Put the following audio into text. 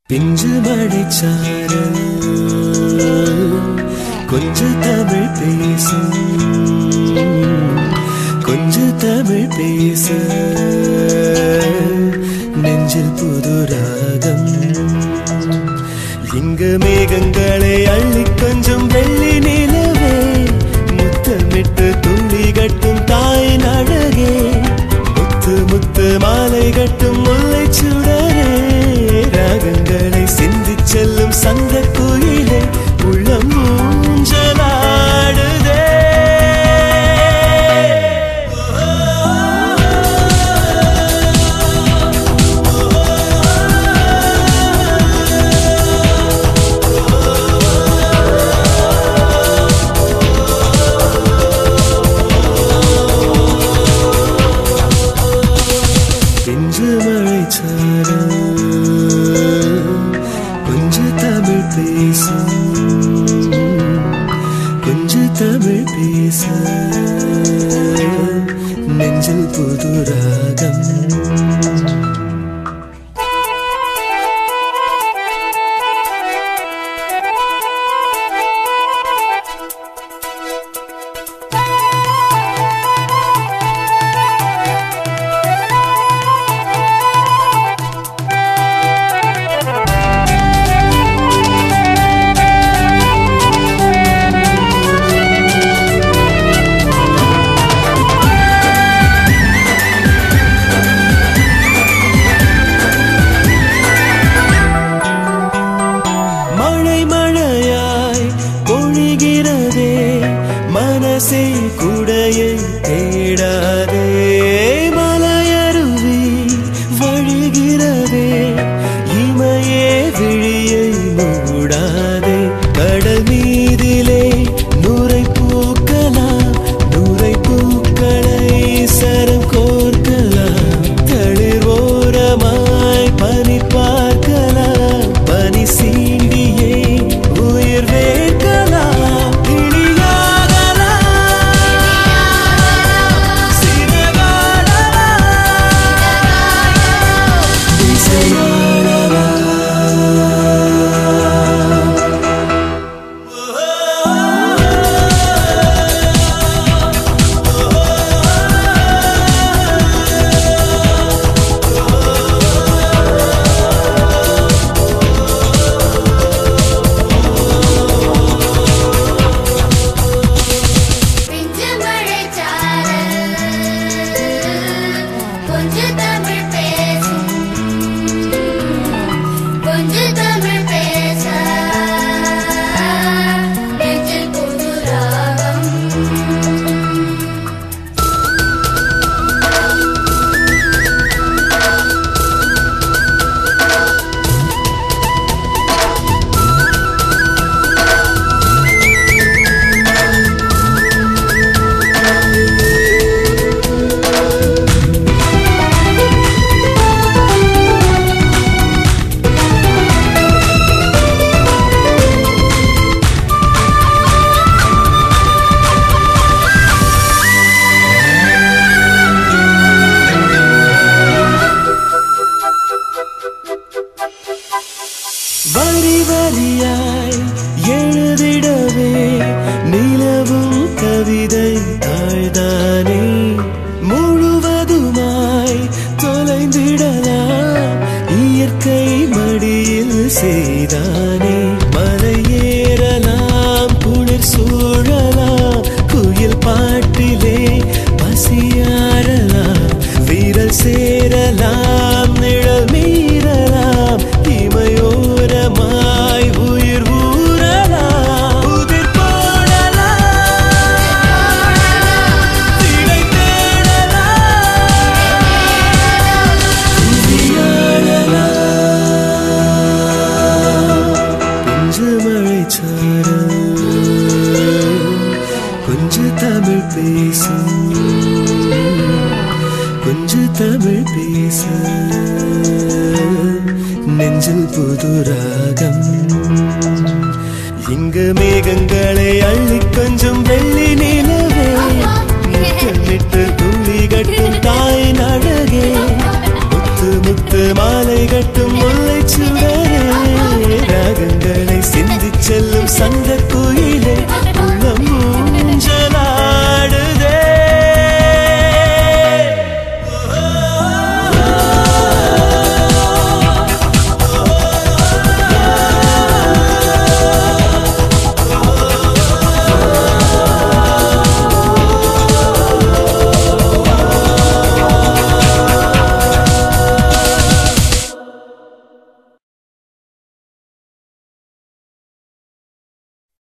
பிஞ்சு மழைச்சாரல் கொஞ்ச தமிழ் பேசும் கொஞ்ச தமிழ் பேச நெஞ்சில் புது ராகம் இங்கு மேகங்களை அள்ளி கொஞ்சம் வெள்ளி நிலவே முத்தமிட்டு துள்ளி கட்டும் தாயின் அழகே முத்து முத்து மாலை கட்டும் முல்லை சுடரே ராகங்களை சிந்திச் செல்லும் சங்க குயிலே உள்ளம் ஊஞ்சலாடுதே பிஞ்சு மழை கொஞ்ச தமிழ் பேசும் கொஞ்ச தமிழ் பேச நெஞ்சில் புது ராகம் மழை மழையாய் பொழிகிறதே மனசே குடையை தேடாதே மலையருவி வழிகிறதே இமையே விழியை மூடாதே கடல் மீதிலே நுரை பூக்கலாம் நுரை பூக்களை சரம் கோர்க்கலாம் தளிர் ஓரமாய் பனி பார்க்கலாம் பனி சீண்டியே உயிர் வேர்க்கலாம் கிளியாகலாம் சிறகாடலாம் இசையாடலாம் பிஞ்சு மழைச்சாரல் கொஞ்ச தமிழ் பேசும் கொஞ்ச தமிழ் பேச நெஞ்சில் புது ராகம் வரி வரியாய் எழுதிடவே நிலவும் கவிதை தாழ்தானே முழுவதுமாய் தொலைந்திடலாம் இயற்கை மடியில் செய்தானே மலை ஏறலாம் குளிர் சூழலாம் குயில் பாட்டிலே பசியாரலாம் வீரல் சேரலாம் நிழல் மீறலாம் இமையோரமாய் உயிர் ஊறலாம் உதிர் போடலாம் திடை தேடலாம் துதியாடலாம் கொஞ்ச மழை கொஞ்ச தமிழ் பேசும் கொஞ்ச தமிழ் பேச நெஞ்சில் புது ராகம் இங்கு மேகங்களை அள்ளி கொஞ்சம் வெள்ளி நிலவே முத்தமிட்டு துள்ளி கட்டும் தாயின் அழகே முத்து முத்து மாலை கட்டும் முல்லை சுடரே